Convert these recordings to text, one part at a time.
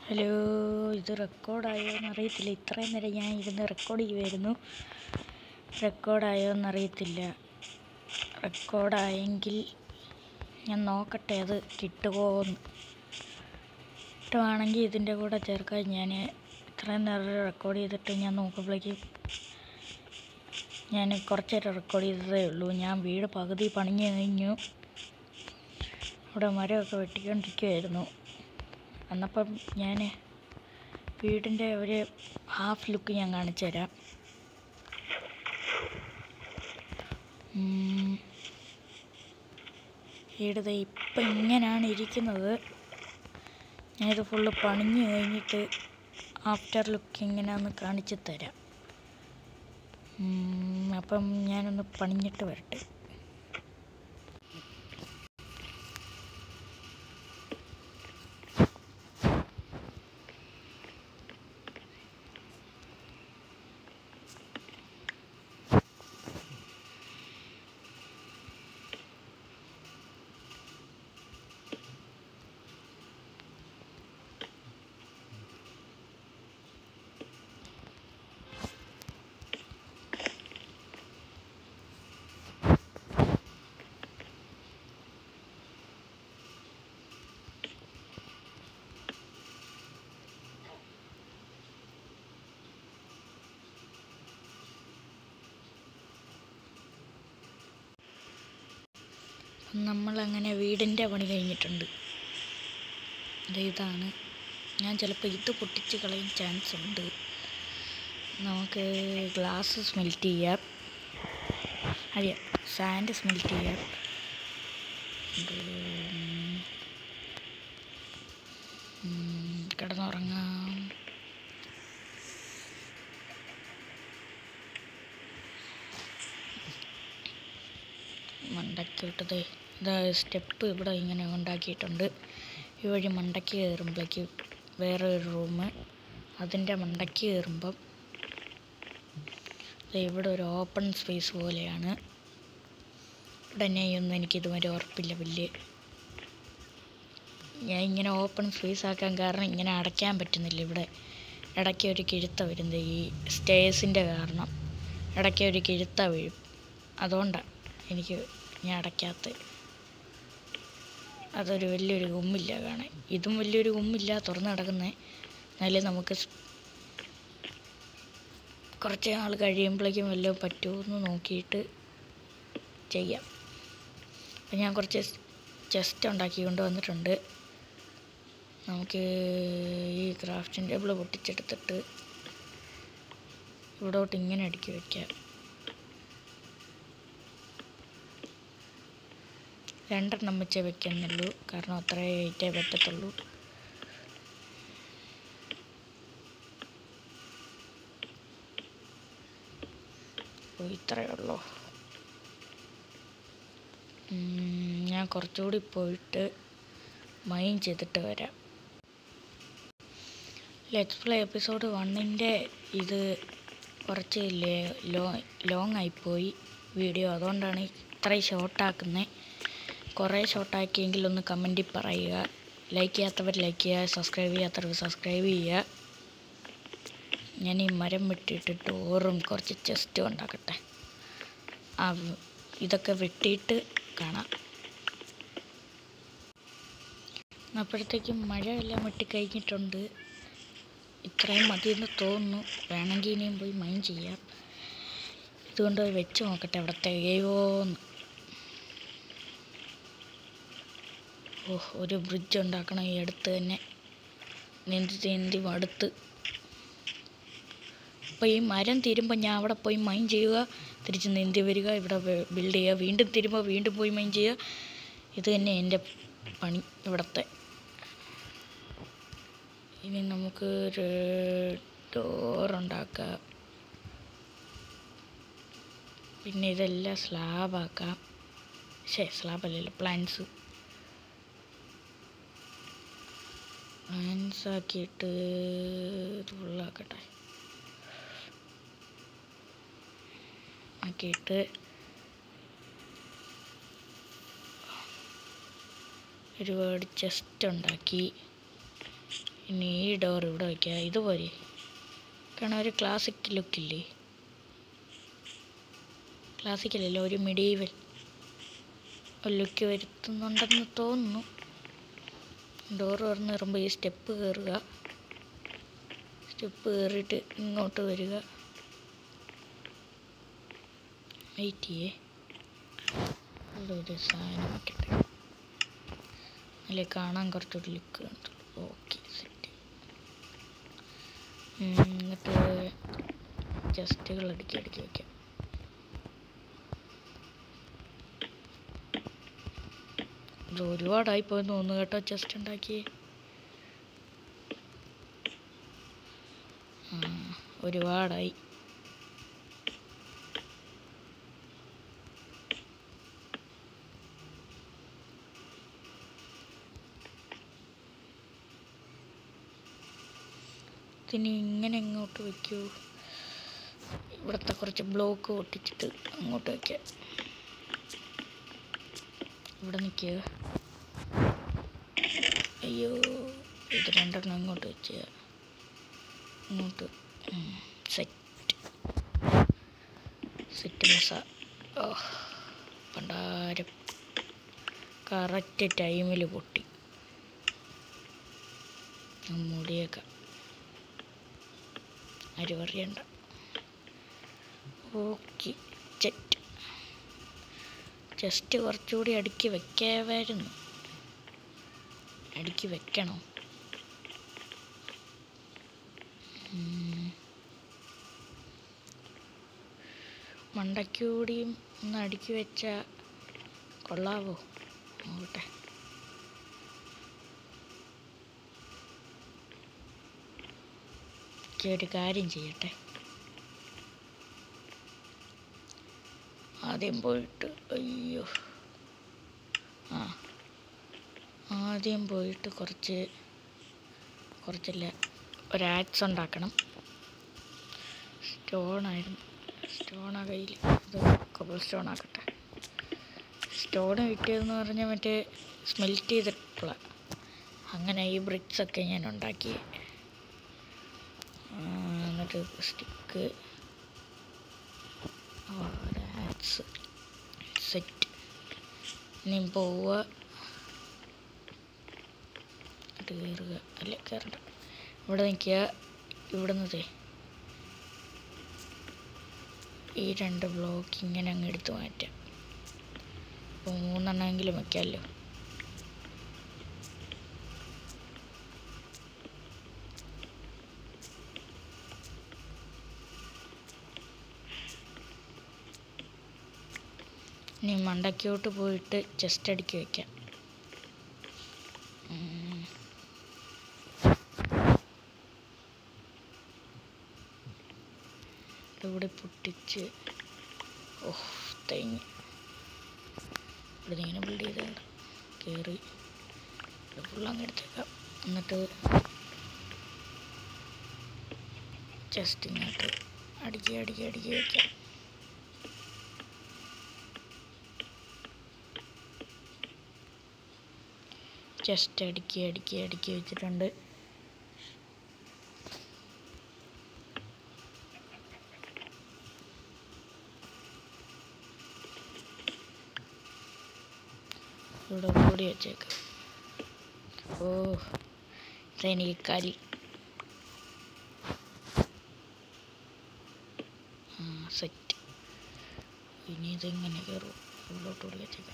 Hello ഇത് റെക്കോർഡായോ എന്നറിയത്തില്ല ഇത്രയും നേരം ഞാൻ ഇരുന്ന് റെക്കോർഡ് ചെയ്യുമായിരുന്നു റെക്കോർഡായോ എന്നറിയത്തില്ല റെക്കോർഡായെങ്കിൽ ഞാൻ നോക്കട്ടെ അത് കിട്ടുമോ എന്ന് കിട്ടുവാണെങ്കിൽ ഇതിൻ്റെ കൂടെ ചേർക്കാൻ ഞാൻ ഇത്രയും നേരം റെക്കോർഡ് ചെയ്തിട്ട് ഞാൻ നോക്കുമ്പോഴേക്കും ഞാൻ കുറച്ച് നേരം റെക്കോർഡ് ചെയ്തതേ ഉള്ളൂ ഞാൻ വീട് പകുതി പണിഞ്ഞ് കഴിഞ്ഞു അവിടെ മരമൊക്കെ വെട്ടിക്കൊണ്ടിരിക്കുമായിരുന്നു അന്നപ്പം ഞാൻ വീടിൻ്റെ ഒരു ഹാഫ് ലുക്ക് ഞാൻ കാണിച്ചു തരാം ഉം. വീട് ദേ ഇപ്പം ഇങ്ങനെയാണ് ഇരിക്കുന്നത് ഞാനിത് ഫുള്ള് പണിഞ്ഞ് കഴിഞ്ഞിട്ട് ആഫ്റ്റർ ലുക്ക് ഇങ്ങനെയാന്ന് കാണിച്ചു തരാം ഉം, അപ്പം ഞാനൊന്ന് പണിഞ്ഞിട്ട് വരട്ടെ നമ്മളങ്ങനെ വീടിൻ്റെ പണി കഴിഞ്ഞിട്ടുണ്ട് ദേ ഇതാണ് ഞാൻ ചിലപ്പോൾ ഇത് പൊട്ടിച്ച് കളയാൻ ചാൻസ് ഉണ്ട് നമുക്ക് ഗ്ലാസ് സ്മെൽറ്റ് ചെയ്യാം അല്ല സാൻഡ് സ്മെൽറ്റ് ചെയ്യാം ഇത് ഉം, കിടന്നുറങ്ങാം മണ്ടയ്ക്കോട്ടത് ഇതാ സ്റ്റെപ്പ് ഇവിടെ ഇങ്ങനെ ഉണ്ടാക്കിയിട്ടുണ്ട് ഈ വഴി മണ്ടയ്ക്ക് കയറുമ്പോഴേക്ക് വേറെ ഒരു റൂം അതിൻ്റെ മണ്ടയ്ക്ക് കയറുമ്പം ദേ ഇവിടെ ഒരു ഓപ്പൺ സ്പേസ് പോലെയാണ് ഇവിടെ ഒന്നും എനിക്ക് ഇതുവരെ ഉറപ്പില്ല വലിയ ഞാൻ ഇങ്ങനെ ഓപ്പൺ സ്പേസ് ആക്കാൻ കാരണം ഇങ്ങനെ അടയ്ക്കാൻ പറ്റുന്നില്ല ഇവിടെ ഇടയ്ക്ക് ഒരു കിഴുത്ത വരുന്നത് ഈ സ്റ്റേഴ്സിൻ്റെ കാരണം ഇടയ്ക്ക് ഒരു കിഴുത്ത വീഴും അതുകൊണ്ടാണ് എനിക്ക് ഞാൻ അടയ്ക്കാത്ത അതൊരു വലിയൊരു ഗുമ്മില്ല കാണാൻ ഇതും വലിയൊരു ഗുമ്മില്ല തുറന്ന് കിടക്കുന്നത് എന്നാലും നമുക്ക് സ് കുറച്ച് നാൾ കഴിയുമ്പോഴേക്കും വല്ലതും പറ്റുമോ എന്ന് നോക്കിയിട്ട് ചെയ്യാം അപ്പം ഞാൻ കുറച്ച് ചെസ്റ്റ് ഉണ്ടാക്കി കൊണ്ട് വന്നിട്ടുണ്ട് നമുക്ക് ഈ ക്രാഫ്റ്റിംഗ് ടേബിൾ പൊട്ടിച്ചെടുത്തിട്ട് ഇവിടോട്ട് ഇങ്ങനെ അടുക്കി വയ്ക്കാം രണ്ടെണ്ണം വെച്ചേ വെക്കുന്നുള്ളൂ കാരണം അത്രേ ഏറ്റേ പറ്റത്തുള്ളൂ ഓ ഇത്രയേ ഉള്ളൂ ഉം, ഞാൻ കുറച്ചുകൂടി പോയിട്ട് മൈൻ ചെയ്തിട്ട് വരാം ലെറ്റ്സ് പ്ലേ എപ്പിസോഡ് വണ്ണിൻ്റെ ഇത് കുറച്ച് ലോ ലോങ് ആയിപ്പോയി വീഡിയോ അതുകൊണ്ടാണ് ഇത്രയും ഷോർട്ടാക്കുന്നത് കുറേ ഷോർട്ടാക്കിയെങ്കിൽ ഒന്ന് കമൻറ്റിൽ പറയുക ലൈക്ക് ചെയ്യാത്തവർ ലൈക്ക് ചെയ്യുക സബ്സ്ക്രൈബ് ചെയ്യാത്തവർ സബ്സ്ക്രൈബ് ചെയ്യുക ഞാൻ ഈ മരം വെട്ടിയിട്ട് ഡോറും കുറച്ച് ചെസ്റ്റും ഉണ്ടാക്കട്ടെ ആ വ- ഇതൊക്കെ വെട്ടിയിട്ട് കാണാം അപ്പോഴത്തേക്കും മഴയെല്ലാം വെട്ടിക്കഴിഞ്ഞിട്ടുണ്ട് ഇത്രയും മതിയെന്ന് തോന്നുന്നു വേണമെങ്കിൽ ഇനിയും പോയി മൈൻ ചെയ്യാം ഇതുകൊണ്ട് പോയി വെച്ച് നോക്കട്ടെ അവിടെ തികയോന്ന് ഓ ഒരു ബ്രിഡ്ജ് ഉണ്ടാക്കണം ഈ അടുത്ത് തന്നെ നീന്തി നീന്തി മടുത്ത് അപ്പോൾ ഈ മരം തീരുമ്പോൾ ഞാൻ അവിടെ പോയി മൈൻ ചെയ്യുക തിരിച്ച് നീന്തി വരിക ഇവിടെ ബിൽഡ് ചെയ്യുക വീണ്ടും തീരുമ്പോൾ വീണ്ടും പോയി മൈൻ ചെയ്യുക ഇത് തന്നെ എൻ്റെ പണി ഇവിടുത്തെ ഇനി നമുക്ക് ഒരു ഡോറുണ്ടാക്കാം പിന്നെ ഇതെല്ലാം സ്ലാബാക്കാം ശേ സ്ലാബല്ലല്ലോ പ്ലാന്റ്സ് പ്ലാന്റ്സ് ആക്കിയിട്ട് ഇത് ഫുള്ളാക്കട്ടെ ആക്കിയിട്ട് ഒരുപാട് ചെസ്റ്റ് ഉണ്ടാക്കി ഇനി ഈ ഡോർ ഇവിടെ വയ്ക്കുക ഇതുപോലെ കാരണം ഒരു ക്ലാസിക് ലുക്കില്ലേ ക്ലാസിക്കലല്ല ഒരു മിഡീവൽ ലുക്ക് വരുത്തുന്നുണ്ടെന്ന് തോന്നുന്നു ഡോർ തുറന്ന് കയറുമ്പോൾ ഈ സ്റ്റെപ്പ് കയറുക സ്റ്റെപ്പ് കയറിയിട്ട് ഇങ്ങോട്ട് വരിക വെയിറ്റ് ചെയ്യേ ഇവിടെ ഒരു സാധനം വെക്കട്ടെ അല്ലെ കാണാൻ കുറച്ചുകൂടി ലുക്ക് കണ്ടു ഓക്കെ സെറ്റ് എന്നിട്ട് ജസ്റ്റുകൾ അടുക്കി അടുക്കി വയ്ക്കാം ഇത് ഒരുപാടായി പോയെന്ന് തോന്നുന്നു കേട്ടോ ജസ്റ്റ് ഉണ്ടാക്കി ആ, ഒരുപാടായി ഇതിനി ഇങ്ങനെ ഇങ്ങോട്ട് വയ്ക്കൂ ഇവിടുത്തെ കുറച്ച് ബ്ലോക്ക് ഒട്ടിച്ചിട്ട് അങ്ങോട്ട് വയ്ക്കാം ഇവിടെ നിൽക്കുക അയ്യോ ഇത് രണ്ടെണ്ണം ഇങ്ങോട്ട് വെച്ച് ഇങ്ങോട്ട് സെറ്റ് സെറ്റ് മസ ഓ പണ്ടാരം കറക്റ്റ് ടൈമിൽ പൊട്ടി ആ മുടിയൊക്കെ ആര് പറയണ്ട ഓക്കെ സെറ്റ് ജസ്റ്റ് കുറച്ചുകൂടി അടുക്കി വെക്കാമായിരുന്നു അടുക്കി വെക്കണം ഉം. മണ്ടയ്ക്കൂടിയും ഒന്ന് അടുക്കി വെച്ചാൽ കൊള്ളാവോ നോക്കട്ടെ എനിക്ക് ഒരു കാര്യം ചെയ്യട്ടെ ആദ്യം പോയിട്ട് അയ്യോ ആ ആദ്യം പോയിട്ട് കുറച്ച് കുറച്ചില്ല ഒരു ആക്സ് ഉണ്ടാക്കണം സ്റ്റോണായിരുന്നു സ്റ്റോണാ കയ്യിൽ ഇത് കബിൾ സ്റ്റോൺ ആക്കട്ടെ സ്റ്റോൺ കിട്ടിയതെന്ന് പറഞ്ഞാൽ മറ്റേ സ്മെൽറ്റ് ചെയ്തിട്ടുള്ള അങ്ങനെ ഈ bricks ഒക്കെ ഞാൻ ഉണ്ടാക്കി ആ, എന്നിട്ട് സ്റ്റിക്ക് ആക്സ് സെറ്റ് ഇനി പോവുക ഇട്ട് കയറുക അല്ല കയറണ്ട ഇവിടെ നിൽക്കുക ഇവിടെ നിന്നതേ ഈ രണ്ട് ബ്ലോക്ക് ഇങ്ങനെ അങ്ങ് എടുത്ത് മാറ്റാം അപ്പോൾ മൂന്നെണ്ണമെങ്കിലും വയ്ക്കാമല്ലോ ഇനി മണ്ടയ്ക്കോട്ട് പോയിട്ട് ചെസ്റ്റ് അടുക്കി വയ്ക്കാം ഉം. ഇവിടെ പൊട്ടിച്ച് ഓഹ് തേങ്ങ ഇവിടെ ഇങ്ങനെ ബിൽഡ് ചെയ്തുണ്ട് കയറി ഇത് ഫുൾ അങ്ങ് എടുത്തേക്കാം എന്നിട്ട് ജസ്റ്റ് ഇങ്ങോട്ട് അടുക്കി അടുക്കി അടുക്കി വയ്ക്കാം ജസ്റ്റ് അടുക്കി അടുക്കി അടുക്കി വെച്ചിട്ടുണ്ട് ഇവിടെ കൂടി വെച്ചേക്കാം ഓ ഇതെനിക്ക് കലി ആ സെറ്റ് ഇനി ഇതെങ്ങനെ കയറും ഉള്ളോട്ട് കൂടി വെച്ചേക്കാം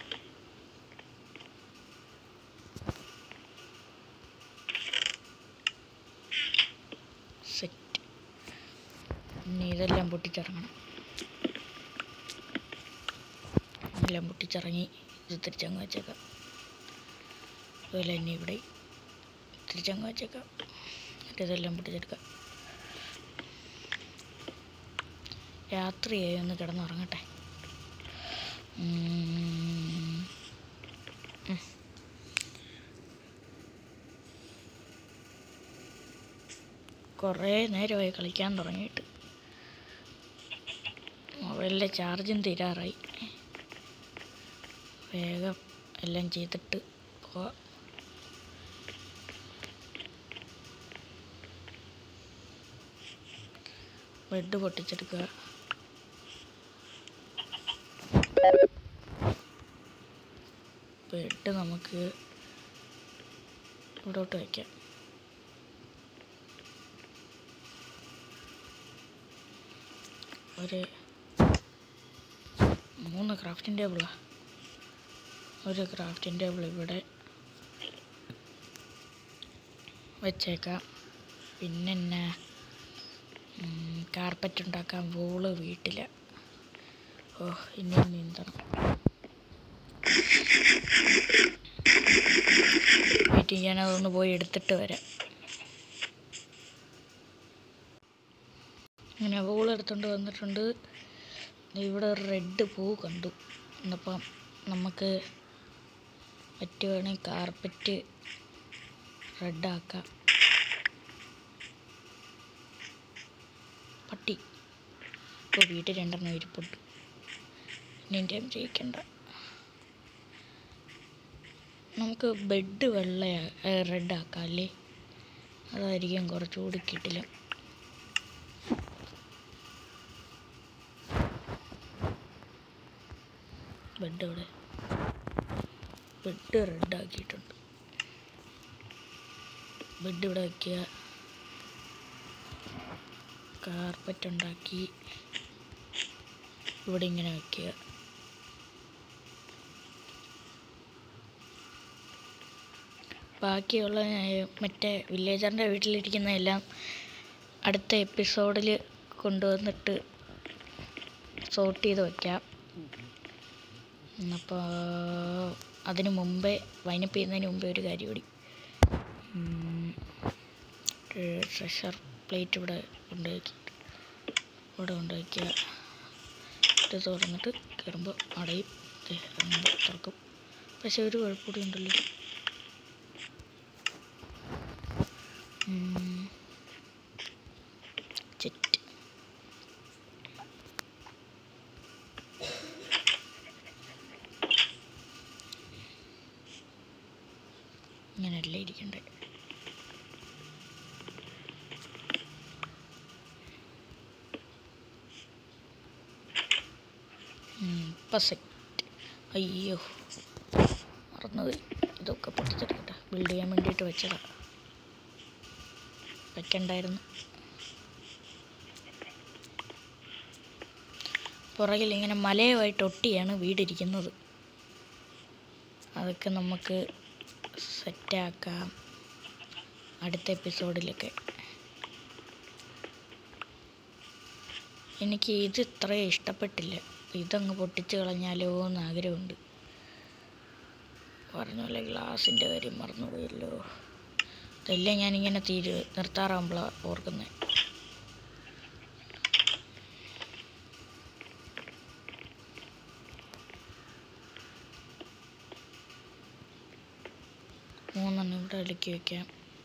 സെറ്റ് ഇനി ഇതെല്ലാം പൊട്ടിച്ചിറങ്ങണം എല്ലാം പൊട്ടിച്ചിറങ്ങി ഇത് തിരിച്ചങ്ങ് വെച്ചേക്കാം അതുപോലെ തന്നെ ഇവിടെ തിരിച്ചങ്ങ് വെച്ചേക്കാം എന്നിട്ട് ഇതെല്ലാം പൊട്ടിച്ചെടുക്കാം രാത്രിയായി ഒന്ന് കിടന്നുറങ്ങട്ടെ ഉം. ഉം. കുറേ നേരമായി കളിക്കാൻ തുടങ്ങിയിട്ട് മൊബൈലിലെ ചാർജും തീരാറായി വേഗം എല്ലാം ചെയ്തിട്ട് പോവാം ബെഡ് പൊട്ടിച്ചെടുക്കുക ബെഡ് നമുക്ക് ഇവിടോട്ട് വയ്ക്കാം ഒരു മൂന്ന് ക്രാഫ്റ്റിംഗ് ടേബിളാ ഒരു ക്രാഫ്റ്റിംഗ് ടേബിൾ ഇവിടെ വെച്ചേക്കാം പിന്നെ എന്നാ കാർപ്പറ്റ് ഉണ്ടാക്കാൻ വോള് വീട്ടിൽ ഓ ഇനി നീന്തണം വെയിറ്റ് ഞാനതൊന്ന് പോയി എടുത്തിട്ട് വരാം അങ്ങനെ വോൾ എടുത്തുകൊണ്ട് വന്നിട്ടുണ്ട് ഇവിടെ ഒരു റെഡ് പൂ കണ്ടു എന്നപ്പം നമുക്ക് പറ്റുവാണെങ്കിൽ കാർപ്പറ്റ് റെഡാക്കാം പട്ടി ഇപ്പോൾ വീട്ടിൽ രണ്ടെണ്ണം ഇരിപ്പുണ്ട് ഇനി എൻ്റെ ചെയ്യിക്കണ്ട നമുക്ക് ബെഡ് വെള്ള റെഡാക്കാം അല്ലേ അതായിരിക്കും കുറച്ചുകൂടി കിട്ടില്ല ബെഡ് ഇവിടെ ബെഡ് റെഡാക്കിയിട്ടുണ്ട് ബെഡ് ഇവിടെ വയ്ക്കുക കാർപ്പറ്റ് ഉണ്ടാക്കി ഇവിടെ ഇങ്ങനെ വയ്ക്കുക ബാക്കിയുള്ള ഏർ, മറ്റേ വില്ലേജറിൻ്റെ വീട്ടിലിരിക്കുന്ന എല്ലാം അടുത്ത എപ്പിസോഡിൽ കൊണ്ടുവന്നിട്ട് സോർട്ട് ചെയ്ത് വയ്ക്കാം അപ്പോൾ അതിന് മുമ്പേ വൈനപ്പ് ചെയ്യുന്നതിന് മുമ്പേ ഒരു കാര്യം കൂടി ട്രഷർ പ്ലേറ്റ് ഇവിടെ കൊണ്ടുവയ്ക്കുക ഇവിടെ കൊണ്ടുവയ്ക്കുക ഇത് തുറന്നിട്ട് കയറുമ്പോൾ അടയും ദേ അങ്ങനെ തുറക്കും പക്ഷെ ഒരു കുഴപ്പമൂടി ഉണ്ടല്ലോ ഉം. ചെറ്റ് ഇങ്ങനെയല്ലേ ഇരിക്കണ്ടേ ഇപ്പം സെറ്റ് അയ്യോ മറന്നുപോയി ഇതൊക്കെ പൊട്ടിച്ചെടുക്കട്ടെ ബിൽഡ് ചെയ്യാൻ വേണ്ടിയിട്ട് വെച്ചതാ വെക്കണ്ടായിരുന്നു പുറകിൽ ഇങ്ങനെ മലയുമായിട്ട് ഒട്ടിയാണ് വീടിരിക്കുന്നത് അതൊക്കെ നമുക്ക് സെറ്റാക്കാം അടുത്ത എപ്പിസോഡിലൊക്കെ എനിക്ക് ഇത് ഇത്രയും ഇഷ്ടപ്പെട്ടില്ല ഇതങ്ങ് പൊട്ടിച്ച് കളഞ്ഞാലോ എന്ന് ആഗ്രഹമുണ്ട് പറഞ്ഞ പോലെ ഗ്ലാസിൻ്റെ കാര്യം മറന്നുപോയല്ലോ ഇതെല്ലാം ഞാനിങ്ങനെ തീരു നിർത്താറാകുമ്പോഴാണ് ഓർക്കുന്നത് മൂന്നെണ്ണം ഇവിടെ അടുക്കി വയ്ക്കാം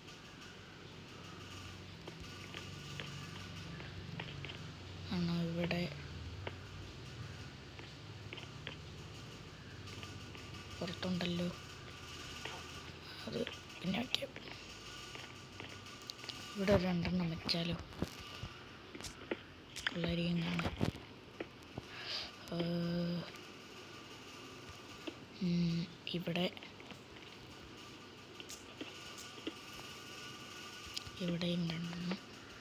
ആണോ ഇവിടെ പുറത്തുണ്ടല്ലോ അത് പിന്നെ വയ്ക്കാം ഇവിടെ ഒരു രണ്ടെണ്ണം വെച്ചാലോ പിള്ളേരിക്കും കാണാം ഏർ, ഉം, ഇവിടെ ഇവിടെയും രണ്ടെണ്ണം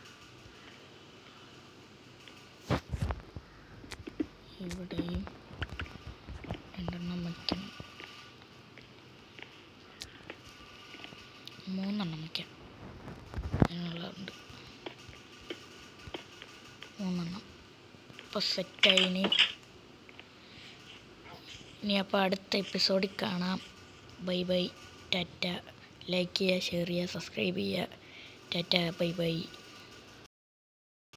ഇവിടെയും രണ്ടെണ്ണം വയ്ക്കണം മൂന്നെണ്ണം വയ്ക്കാം അതിനുള്ളതുണ്ട് മൂന്നെണ്ണം ഇപ്പോൾ സെറ്റായി ഇനി ഇനി അപ്പോൾ അടുത്ത എപ്പിസോഡിൽ കാണാം ബൈ ബൈ ടാറ്റ ലൈക്ക് ചെയ്യുക ഷെയർ ചെയ്യുക സബ്സ്ക്രൈബ് ചെയ്യുക ടാറ്റ ബൈ ബൈ